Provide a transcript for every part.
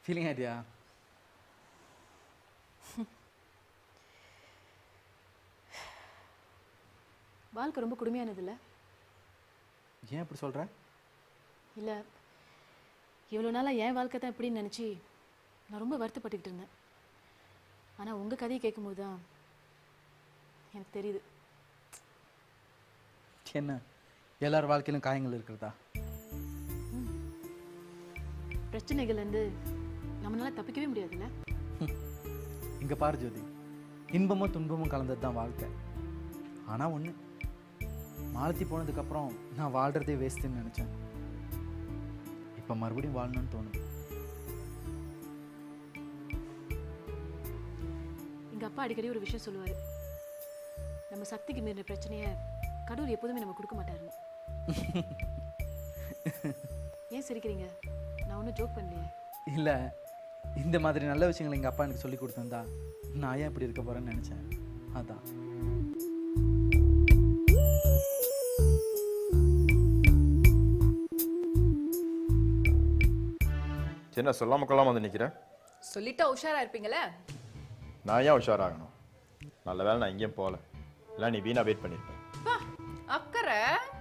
Feeling ஆயிட்டியா வாழ்க்கை ரொம்ப கொடுமையானது இல்லை ஏன் இப்படி சொல்ற இல்லை இவ்வளோ நாளாக என் வாழ்க்கை தான் இப்படின்னு நினச்சி நான் ரொம்ப வருத்தப்பட்டுக்கிட்டு இருந்தேன் ஆனால் உங்கள் கதையை கேட்கும்போது தான் எனக்கு தெரியுது என்ன எல்லார் வாழ்க்கையிலும் காயங்கள் இருக்கிறதா பிரச்சனைகள்லேருந்து நம்மளால தப்பிக்கவே முடியாதுல்ல இங்க பாரு ஜோதி இன்பமும் துன்பமும் கலந்தது தான் வாழ்க்கை ஆனா ஒண்ணு மாலத்தி போனதுக்கப்புறம் நான் வாழ்றதே வேஸ்ட்டுன்னு நினைச்சேன் இப்போ மறுபடியும் வாழணும்னு தோணுது எங்கள் அப்பா அடிக்கடி ஒரு விஷயம் சொல்லுவார் நம்ம சக்திக்கு மீறின பிரச்சனையை கடவுள் எப்போதுமே நம்ம கொடுக்க மாட்டாருன்னு ஏன் சிரிக்கிறீங்க நான் ஒன்றும் ஜோக் பண்ணலையே இல்ல இந்த மாதிரி நல்ல விஷயங்களை எங்க அப்பா எனக்கு சொல்லி கொடுத்திருந்தா நான் ஏன் இப்படி இருக்க போறேன்னு நினைச்சேன் அதான் என்ன சொல்லாம கொள்ளாம வந்து நிக்கிறேன் சொல்லிட்டா உஷாரா இருப்பீங்களே நான் ஏன் உஷாராகணும் நல்ல வேளை நான் எங்கேயும் போகல இல்லை நீ வீணா வெயிட் பண்ணியிருப்பேன் பா அக்கறை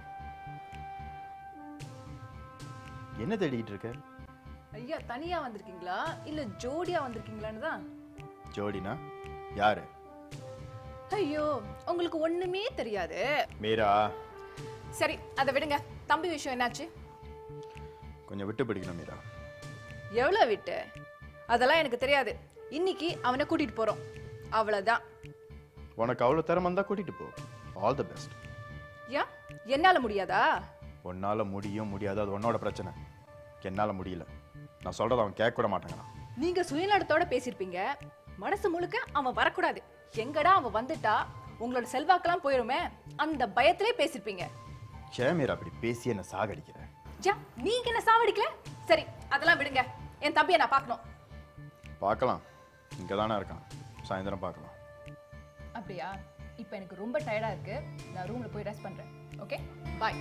என்ன தேடிக்கிட்டு இருக்க ஐயா தனியா வந்திருக்கீங்களா இல்ல ஜோடியா வந்திருக்கீங்களான்னு தான் ஜோடினா யாரு ஐயோ உங்களுக்கு ஒண்ணுமே தெரியாது மீரா சரி அதை விடுங்க தம்பி விஷயம் என்னாச்சு கொஞ்சம் விட்டு பிடிக்கணும் மீரா எவ்வளவு விட்டு அதெல்லாம் எனக்கு தெரியாது இன்னைக்கு அவனை கூட்டிட்டு போறோம் அவ்வளவுதான் உனக்கு அவ்வளோ திறமை இருந்தால் கூட்டிட்டு போ ஆல் தி பெஸ்ட் ஏன் என்னால முடியாதா உன்னால முடியும் முடியாது அது உன்னோட பிரச்சனை என்னால முடியல நான் சொல்றத அவன் கேட்க கூட மாட்டேங்கிறான் நீங்க சுயநலத்தோட பேசியிருப்பீங்க மனசு முழுக்க அவன் வரக்கூடாது எங்கடா அவன் வந்துட்டா உங்களோட செல்வாக்கெல்லாம் போயிருமே அந்த பயத்திலே பேசியிருப்பீங்க ஏன் மீரா அப்படி பேசி என்ன சாகடிக்கிற யா நீங்க என்ன சாவடிக்கல சரி அதெல்லாம் விடுங்க என் தம்பியை நான் பார்க்கணும் பார்க்கலாம் இங்கே தானே இருக்கான் சாயந்தரம் பார்க்கலாம் அப்படியா இப்போ எனக்கு ரொம்ப டயர்டா இருக்கு நான் ரூம்ல போய் ரெஸ்ட் பண்றேன் ஓகே பாய்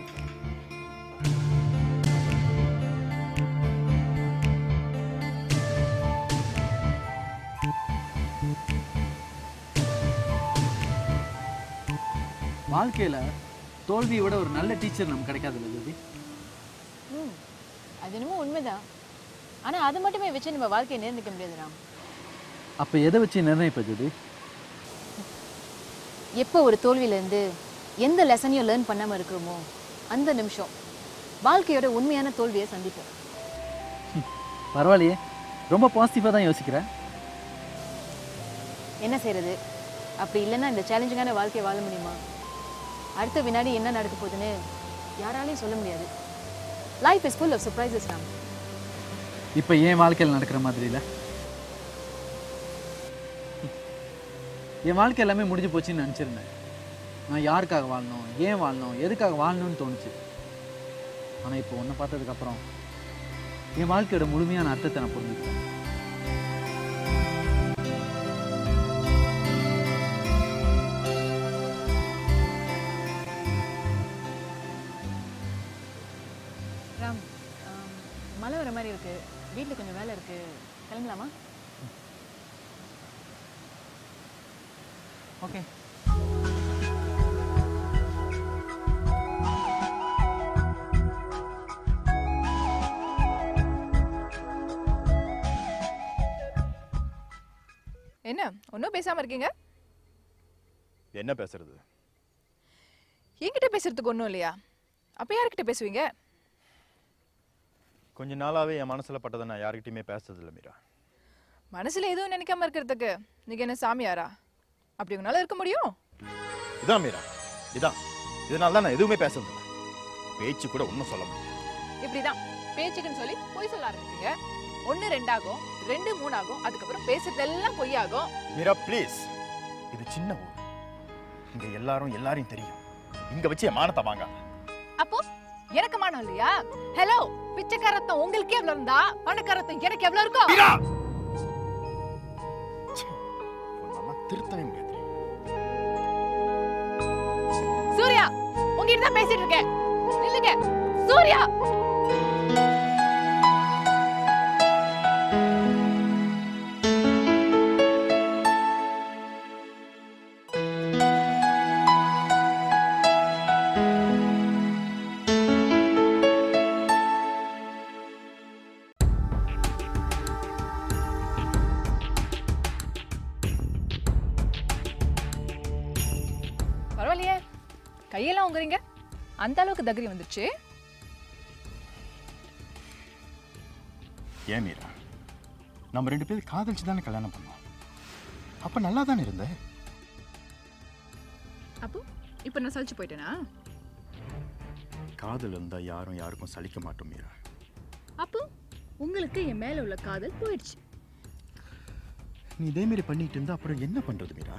வாழ்க்கையில தோல்வியை விட ஒரு நல்ல டீச்சர் நமக்கு கிடைக்காதுல்ல ஜோதி ம் அது என்னமோ உண்மைதான் ஆனால் அது மட்டுமே வச்சு நம்ம வாழ்க்கையை நேர்ந்துக்க முடியாது ராம் அப்ப எதை வச்சு நிர்ணயிப்ப ஜோதி எப்போ ஒரு தோல்வியிலேருந்து எந்த லெசனையும் லேர்ன் பண்ணாமல் இருக்கிறோமோ அந்த நிமிஷம் வாழ்க்கையோட உண்மையான தோல்வியை சந்திப்போம் பரவாயில்லையே ரொம்ப பாசிட்டிவாக தான் யோசிக்கிறேன் என்ன செய்யறது அப்படி இல்லைன்னா இந்த சேலஞ்சிங்கான வாழ்க்கையை வாழ முடியுமா அடுத்த வினாடி என்ன நடக்க போகுதுன்னு யாராலையும் சொல்ல முடியாது life is full of surprises Ram இப்போ என் வாழ்க்கையில் நடக்கிற மாதிரி இல்லை என் வாழ்க்கை எல்லாமே முடிஞ்சு போச்சுன்னு நினச்சிருந்தேன் நான் யாருக்காக வாழணும் ஏன் வாழணும் எதுக்காக வாழணும்னு தோணுச்சு ஆனால் இப்போ ஒன்றை பார்த்ததுக்கப்புறம் என் வாழ்க்கையோட முழுமையான அர்த்தத்தை நான் புரிஞ்சுக்கிட்டேன் ராம் ஆம், மழை வர மாதிரி இருக்கு வீட்டில் கொஞ்சம் வேலை இருக்கு கிளம்பலாமா ஓகே என்ன ஒன்றும் பேசாம இருக்கீங்க என்ன பேசுறது என்கிட்ட பேசுறதுக்கு ஒன்றும் இல்லையா அப்போ யார்கிட்ட பேசுவீங்க கொஞ்ச நாளாவே என் மனசுல பட்டதை நான் யார்கிட்டயுமே பேசுறதில்ல மீரா மனசுல எதுவும் நினைக்காம இருக்கிறதுக்கு நீங்க என்ன சாமியாரா அப்படி உங்களால இருக்க முடியும் இதான் மீரா இதான் இதனால தான் நான் எதுவுமே பேசுறதில்ல பேச்சு கூட ஒன்றும் சொல்ல முடியும் இப்படிதான் பேச்சுக்குன்னு சொல்லி பொய் சொல்ல ஆரம்பிப்பீங்க ஒன்று ரெண்டாகும் ரெண்டு மூணாகும் அதுக்கப்புறம் பேசுறதெல்லாம் பொய்யாகும் மீரா ப்ளீஸ் இது சின்ன ஊர் இங்க எல்லாரும் எல்லாரையும் தெரியும் இங்க வச்சு என் மானத்தை வாங்காத அப்போ எனக்கு மானம் இல்லையா ஹலோ பிச்சைக்காரத்தம் உங்களுக்கு எவ்வளவு இருந்தா பணக்காரத்தம் எனக்கு எவ்வளவு இருக்கும் மீரா ச்சே, உன்னெல்லாம் திருத்தவே முடியாது சூர்யா உங்ககிட்ட தான் பேசிட்டு இருக்கேன் நில்லுங்க சூர்யா கையெல்லாம் உங்குறீங்க அந்த அளவுக்கு தைரியம் வந்துருச்சு ஏன் மீரா நம்ம ரெண்டு பேரும் காதலிச்சு தானே கல்யாணம் பண்ணோம் அப்ப நல்லா தானே இருந்த அப்போ இப்போ நான் சலிச்சு போயிட்டேனா காதல் இருந்தா யாரும் யாருக்கும் சலிக்க மாட்டோம் மீரா அப்போ உங்களுக்கு என் மேல உள்ள காதல் போயிடுச்சு நீ இதே மாதிரி பண்ணிட்டு இருந்தா அப்புறம் என்ன பண்றது மீரா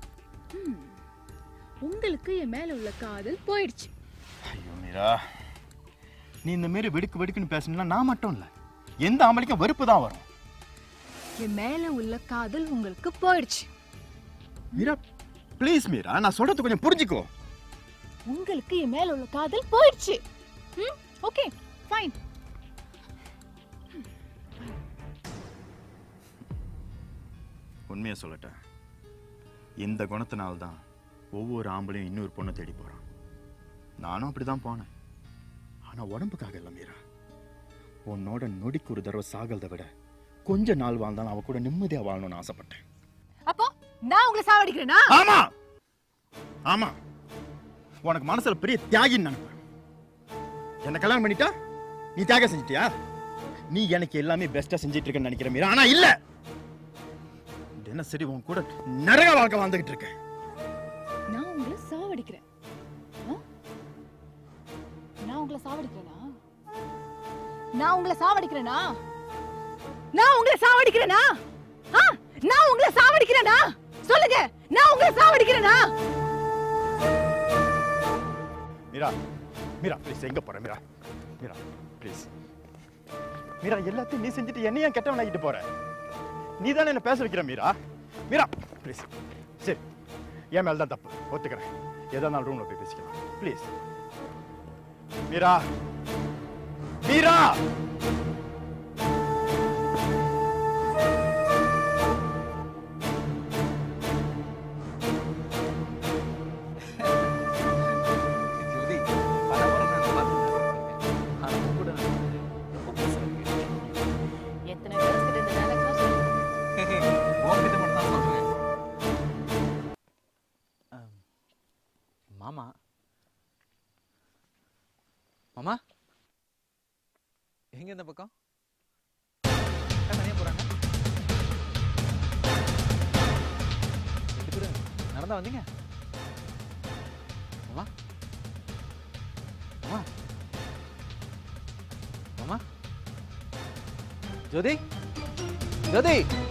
உங்களுக்கு என் மேல உள்ள காதல் போயிடுச்சு ஐயோ மீரா நீ இந்த மாதிரி வெடுக்கு வெடுக்குன்னு பேசணும்னா நான் மட்டும் இல்ல எந்த ஆம்பளைக்கும் வெறுப்பு தான் வரும் என் மேல உள்ள காதல் உங்களுக்கு போயிடுச்சு மீரா ப்ளீஸ் மீரா நான் சொல்றது கொஞ்சம் புரிஞ்சுக்கோ உங்களுக்கு என் மேல உள்ள காதல் போயிடுச்சு ம் ஓகே ஃபைன் உண்மையை சொல்லட்டேன் இந்த குணத்தினால தான் ஒவ்வொரு ஆம்பளையும் இன்னொரு பொண்ணை தேடி போறான் நானும் அப்படிதான் போனேன் ஆனா உடம்புக்காக இல்லை மீரா உன்னோட நொடிக்கு ஒரு தடவை சாகிறத விட கொஞ்ச நாள் வாழ்ந்தாலும் அவ கூட நிம்மதியா வாழணும்னு ஆசைப்பட்டேன் அப்போ நான் உங்களை சாவடிக்கிறேனா ஆமா ஆமா உனக்கு மனசுல பெரிய தியாகின்னு நினைப்பேன் என்ன கல்யாணம் பண்ணிட்டா நீ தியாகம் செஞ்சிட்டியா நீ எனக்கு எல்லாமே பெஸ்டா செஞ்சிட்டு இருக்கேன்னு நினைக்கிற மீரா ஆனா இல்ல என்ன சரி உன் கூட நிறைய வாழ்க்கை வாழ்ந்துகிட்டு இருக்கேன் நான் உங்களை சாவடிக்கிறேன் ஆ? நான் உங்களை சாவடிக்கிறேனா நான் உங்களை சாவடிக்கிறேனா நான் உங்களை சாவடிக்கிறேனா ஆ? நான் உங்களை சாவடிக்கிறேனா சொல்லுங்க நான் உங்களை சாவடிக்கிறேனா மீரா மீரா ப்ளீஸ் எங்க போற மீரா மீரா ப்ளீஸ் மீரா எல்லாத்தையும் நீ செஞ்சுட்டு என்ன ஏன் கெட்டவன் ஆகிட்டு போற நீ தானே என்ன பேச வைக்கிற மீரா மீரா ப்ளீஸ் சரி என் மேல தான் தப்பு ஒத்துக்கிறேன் எதா இருந்தாலும் ரூம்ல போய் பேசிக்கலாம் ப்ளீஸ் மீரா மீரா ஜோதி, பல முறை நான் பார்த்துருக்கேன். ஆனா உன் கூட நான் ரொம்ப புதுசா இருக்கு. எத்தனை girls கிட்ட இந்த dialogue எல்லாம் சொல்லிருக்கேன். உன்கிட்ட மட்டும் தான் சொல்றேன். ஆம். மாமா மாமா எங்க இந்த பக்கம் ஏன் தனியா போறாங்க ரெண்டு பேரும் நடந்தா வந்தீங்க மாமா மாமா மாமா ஜோதி ஜோதி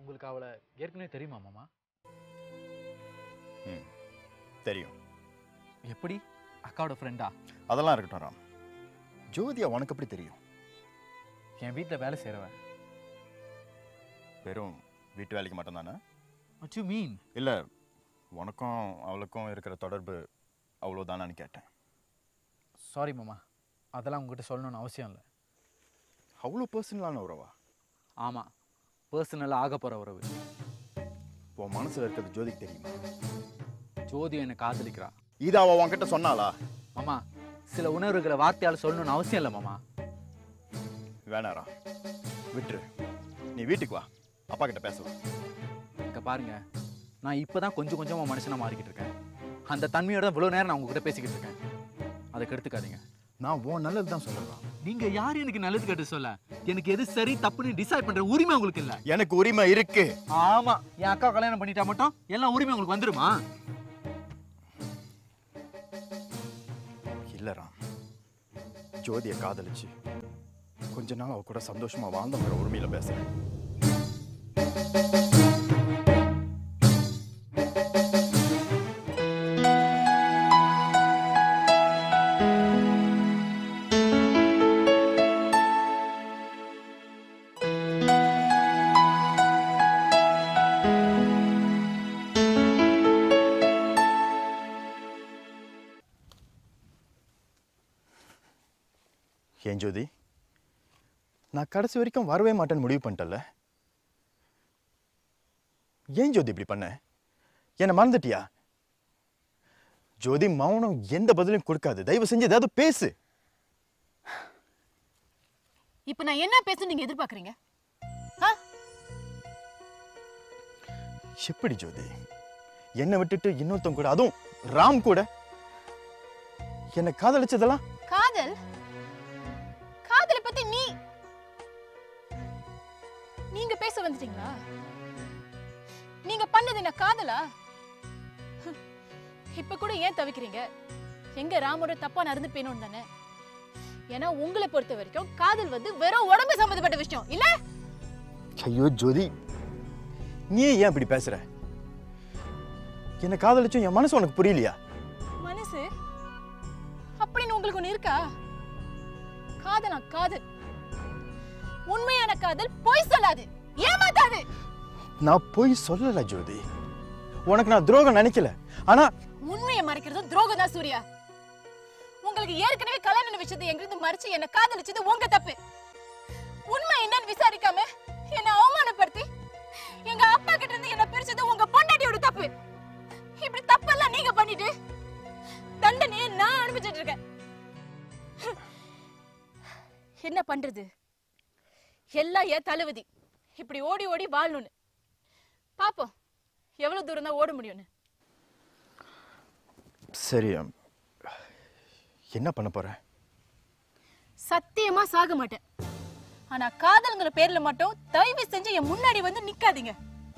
உங்களுக்கு அவளை ஏற்கனவே தெரியுமா மாமா ம் தெரியும் எப்படி அக்காவோட ஃப்ரெண்டா அதெல்லாம் இருக்கட்டும் ராம் ஜோதியா உனக்கு எப்படி தெரியும் என் வீட்டில் வேலை செய்கிறவன் வெறும் வீட்டு வேலைக்கு மட்டும்தானே வாட் யூ மீன் இல்லை உனக்கும் அவளுக்கும் இருக்கிற தொடர்பு அவ்வளோதானான்னு கேட்டேன் சாரி மாமா அதெல்லாம் உங்ககிட்ட சொல்லணும்னு அவசியம் இல்லை அவ்வளோ பர்சனலான உறவா ஆமாம் பர்சனலாக ஆக போகிற உறவு உன் மனசில் இருக்கிறது ஜோதிக்கு தெரியுமா ஜோதி என்னை காதலிக்கிறா இது அவள் உன்கிட்ட சொன்னாளா மாமா சில உணர்வுகளை வார்த்தையால் சொல்லணும்னு அவசியம் இல்லை மாமா வேணாரா விட்டுரு நீ வீட்டுக்கு வா அப்பா கிட்ட பேசலாம் இங்கே பாருங்க நான் இப்போ தான் கொஞ்சம் கொஞ்சமாக மனுஷனா மாறிக்கிட்டு இருக்கேன் அந்த தன்மையோட தான் இவ்வளோ நேரம் நான் உங்ககிட்ட பேசிக்கிட்டு இருக்கேன் அதை கெடுத்துக்காதீங்க நான் உன் நல்லது தான் சொல்லுறான் நீங்க யார் எனக்கு நல்லது கேட்டு சொல்ல எனக்கு எது சரி தப்புன்னு டிசைட் பண்ற உரிமை உங்களுக்கு இல்ல எனக்கு உரிமை இருக்கு ஆமா என் அக்கா கல்யாணம் பண்ணிட்டா மட்டும் எல்லாம் உரிமை உங்களுக்கு வந்துருமா இல்ல ராம் ஜோதியை காதலிச்சு கொஞ்ச நாள் அவ கூட சந்தோஷமா வாழ்ந்தவங்கிற உரிமையில பேசுறேன் ஏன் ஜோதி நான் கடைசி வரைக்கும் வரவே மாட்டேன்னு முடிவு பண்ணிட்டல ஏன் ஜோதி இப்படி பண்ண என்னை மறந்துட்டியா ஜோதி மௌனம் எந்த பதிலும் கொடுக்காது தயவு செஞ்சு ஏதாவது பேசு இப்போ நான் என்ன பேசணும் நீங்க எதிர்பார்க்கறீங்க ஆ எப்படி ஜோதி என்னை விட்டுட்டு இன்னொருத்தன் கூட அதுவும் ராம் கூட என்னை காதலிச்சதெல்லாம் காதல் காதலை பத்தி நீ நீங்க பேச வந்துட்டீங்களா நீங்க பண்ணது என்ன காதலா ஹம். இப்ப கூட ஏன் தவிக்கிறீங்க எங்க ராமோட தப்பா நடந்து போயணும் தானே ஏன்னா உங்களை பொறுத்த வரைக்கும் காதல் வந்து வெறும் உடம்பு சம்பந்தப்பட்ட விஷயம் இல்ல ஐயோ ஜோதி நீ ஏன் இப்படி பேசுற என்னை காதலிச்சும் என் மனசு உனக்கு புரியலையா மனசு அப்படின்னு உங்களுக்கு ஒண்ணு இருக்கா காதலா காதல் உண்மையான காதல் பொய் சொல்லாது ஏமாத்தாது நான் போய் சொல்லல ஜோதி உனக்கு நான் துரோகம் நினைக்கல ஆனா உண்மையை மறைக்கிறது துரோகம் தான் சூர்யா உங்களுக்கு ஏற்கனவே கல்யாண விஷயத்தை எங்கிருந்து மறைச்சு என்ன காதலிச்சது உங்க தப்பு உண்மை என்னன்னு விசாரிக்காம என்ன அவமானப்படுத்தி எங்க அப்பா கிட்ட இருந்து என்ன பிரிச்சது உங்க பொண்டாட்டியோட தப்பு இப்படி தப்பெல்லாம் நீங்க பண்ணிட்டு தண்டனையை நான் அனுபவிச்சிட்டு இருக்கேன் என்ன பண்றது எல்லாம் ஏன் தளபதி இப்படி ஓடி ஓடி வாழணும்னு பாப்போம் எவ்வளவு தூரம் தான் ஓட முடியும்னு சரி என்ன பண்ண போற சத்தியமா சாக மாட்டேன் ஆனா காதல்ங்கிற பேர்ல மட்டும் தயவு செஞ்சு என் முன்னாடி வந்து நிக்காதீங்க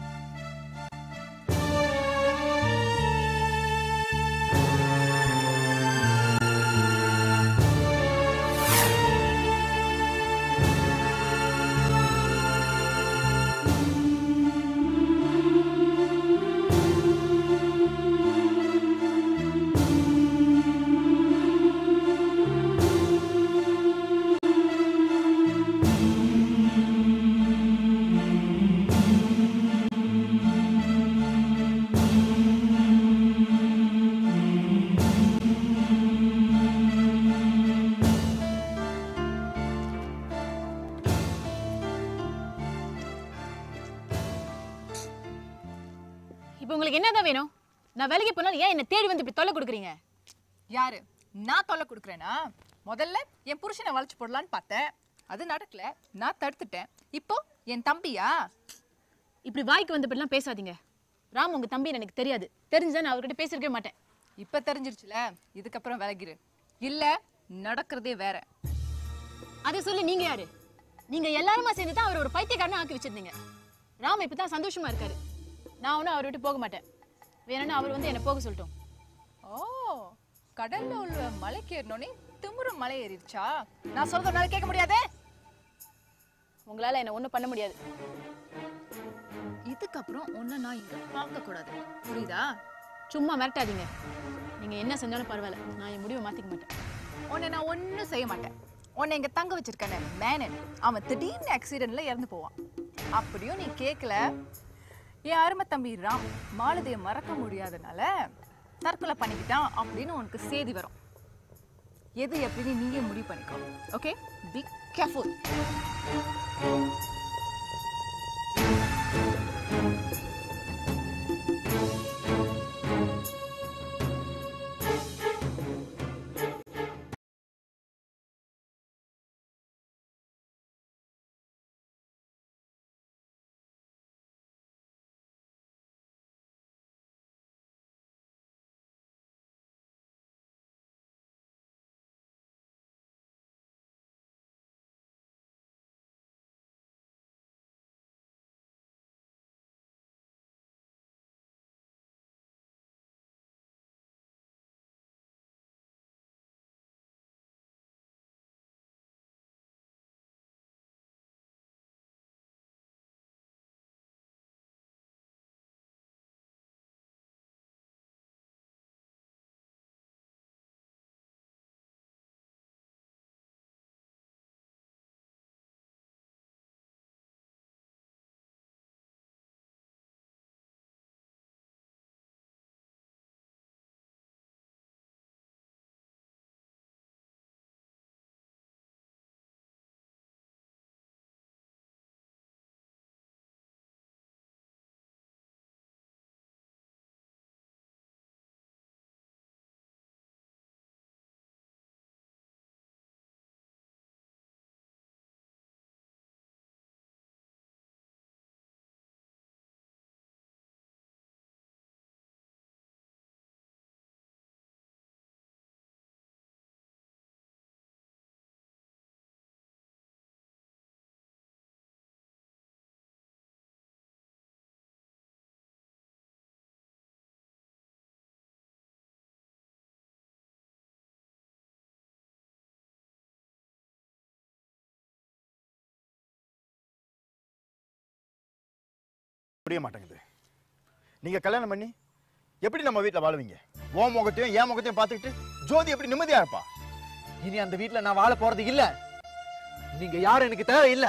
இப்போ உங்களுக்கு என்னதான் வேணும் நான் வேலைக்கு போனாலும் ஏன் என்ன தேடி வந்து இப்படி தொல்லை கொடுக்குறீங்க யாரு நான் தொல்லை கொடுக்குறேனா முதல்ல என் புருஷனை வளைச்சு போடலான்னு பார்த்தேன் அது நடக்கல நான் தடுத்துட்டேன் இப்போ என் தம்பியா இப்படி வாய்க்கு வந்தபடிலாம் பேசாதீங்க ராம் உங்க தம்பி எனக்கு தெரியாது தெரிஞ்சுதான் நான் அவர்கிட்ட பேசியிருக்கவே மாட்டேன் இப்ப தெரிஞ்சிருச்சுல இதுக்கப்புறம் விலகிரு இல்ல நடக்கிறதே வேற அதை சொல்லி நீங்க யாரு நீங்க எல்லாருமா சேர்ந்து தான் அவர் ஒரு பைத்தியக்காரனா ஆக்கி வச்சிருந்தீங்க ராம் இப்பதான் சந்தோஷமா இருக்காரு நான் ஒன்றும் அவர் விட்டு போக மாட்டேன் வேணும்னா அவர் வந்து என்னை போக சொல்லட்டும் ஓ கடல்ல உள்ள மலைக்கு ஏறினோனே திமிரு மலை ஏறிடுச்சா நான் சொல்றதுனால கேட்க முடியாதே உங்களால என்ன ஒன்றும் பண்ண முடியாது இதுக்கப்புறம் உன்னை நான் இங்க பார்க்க கூடாது புரியுதா சும்மா மிரட்டாதீங்க நீங்க என்ன செஞ்சாலும் பரவாயில்ல நான் என் முடிவை மாத்திக்க மாட்டேன் உன்னை நான் ஒன்றும் செய்ய மாட்டேன் உன்னை இங்க தங்க வச்சிருக்கேனே மேனன் அவன் திடீர்னு ஆக்சிடென்ட்ல இறந்து போவான் அப்படியும் நீ கேட்கல என் அருமை தம்பி ராம் மாலதியை மறக்க முடியாதனால தற்கொலை பண்ணிக்கிட்டான் அப்படின்னு உனக்கு செய்தி வரும் எது எப்படின்னு நீயே முடிவு பண்ணிக்கோ ஓகே பி கேர்ஃபுல் புரிய மாட்டேங்குது நீங்க கல்யாணம் பண்ணி எப்படி நம்ம வீட்ல வாழுவீங்க ஓ முகத்தையும் என் முகத்தையும் பார்த்துக்கிட்டு ஜோதி எப்படி நிம்மதியா இருப்பா இனி அந்த வீட்ல நான் வாழ போறது இல்ல நீங்க யாரும் எனக்கு தேவையில்லை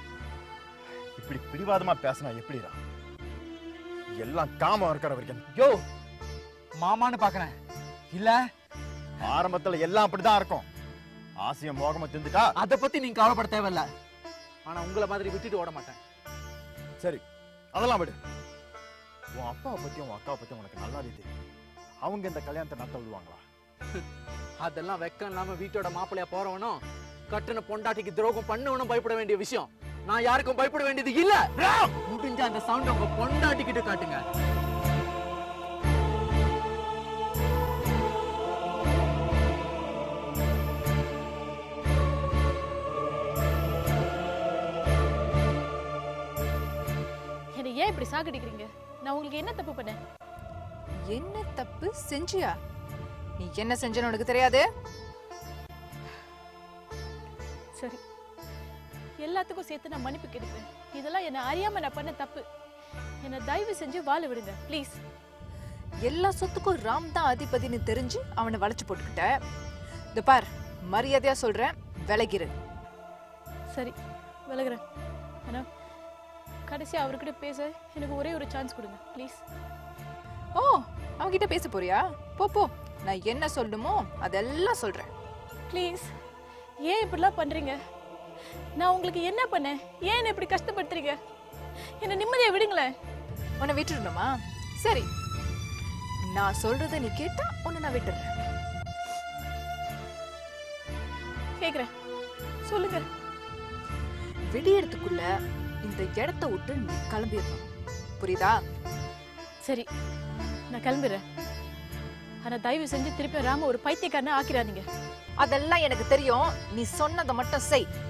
இப்படி பிடிவாதமா பேசினா எப்படிடா எல்லாம் காமம் இருக்கிற வரைக்கும் யோ மாமான்னு பாக்குறேன் இல்ல ஆரம்பத்துல எல்லாம் அப்படிதான் இருக்கும் ஆசையும் மோகமும் திந்துட்டா அத பத்தி நீங்க கவலைப்பட தேவையில்ல ஆனா உங்களை மாதிரி விட்டுட்டு ஓட மாட்டேன் சரி அதெல்லாம் விடு உன் அப்பாவை பத்தியும் உன் அக்காவை பத்தியும் உனக்கு நல்லாவே தெரியும் அவங்க இந்த கல்யாணத்தை நடத்த விடுவாங்களா அதெல்லாம் வெக்கம் இல்லாம வீட்டோட மாப்பிள்ளையா போறவனும் கட்டுன பொண்டாட்டிக்கு துரோகம் பண்ணவனும் பயப்பட வேண்டிய விஷயம் நான் யாருக்கும் பயப்பட வேண்டியது இல்ல முடிஞ்ச அந்த சவுண்ட் உங்க பொண்டாட்டிக்கிட்டு காட்டுங்க என்னை ஏன் இப்படி சாகடிக்கிறீங்க நான் உங்களுக்கு என்ன தப்பு பண்ணேன் என்ன தப்பு செஞ்சியா நீ என்ன செஞ்சன்னு உனக்கு தெரியாது சரி எல்லாத்துக்கும் சேர்த்து நான் மன்னிப்பு கேட்கிறேன் இதெல்லாம் என்ன அறியாம நான் பண்ண தப்பு என்னை தயவு செஞ்சு வாழ விடுங்க ப்ளீஸ் எல்லா சொத்துக்கும் ராம் தான் அதிபதினு தெரிஞ்சு அவனை வளைச்சு போட்டுக்கிட்ட இந்த பார் மரியாதையா சொல்றேன் விலகிரு சரி விலகுறேன் ஆனா கடைசியா அவர்கிட்ட பேச எனக்கு ஒரே ஒரு சான்ஸ் கொடுங்க ப்ளீஸ் ஓ அவன்கிட்ட பேச போறியா போ போ நான் என்ன சொல்லணுமோ அதெல்லாம் சொல்றேன் ப்ளீஸ் ஏன் இப்படிலாம் பண்றீங்க நான் உங்களுக்கு என்ன பண்ணேன் ஏன் என்னை இப்படி கஷ்டப்படுத்துறீங்க என்னை நிம்மதியா விடுங்களேன் உன்னை விட்டுடணுமா சரி நான் சொல்றத நீ கேட்டா உன்னை நான் விட்டுறேன் கேக்குறேன் சொல்லுங்க விடியறதுக்குள்ள இந்த இடத்த விட்டு நீ கிளம்பிடணும் புரியுதா சரி நான் கிளம்பிடுறேன் ஆனா தயவு செஞ்சு திருப்பி ராம ஒரு பைத்தியக்காரனா ஆக்கிடாதீங்க அதெல்லாம் எனக்கு தெரியும் நீ சொன்னதை மட்டும் செய்